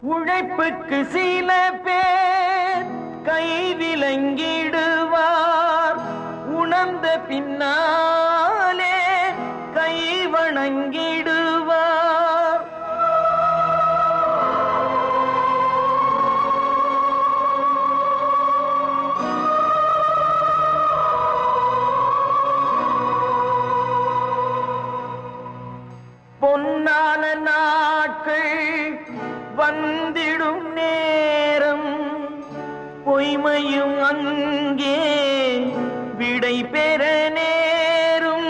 உழைப்புக்கு சில பேர் கை விலங்கிடுவார் உணர்ந்த பின்னாலே கை வணங்கிடுவார் பொன்னான நாட்கள் வந்திடும் நேரம் பொய்மையும் அங்கே விடை பெற நேரும்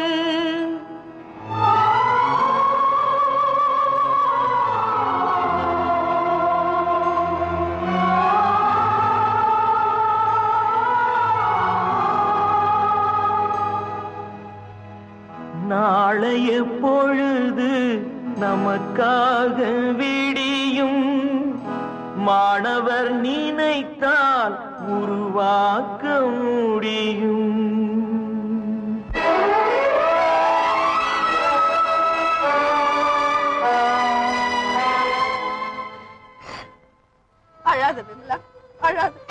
நாளைய பொழுது நமக்காக விடியும் மாணவர் நினைத்தால் உருவாக்க முடியும் அழாத விமலா அழாத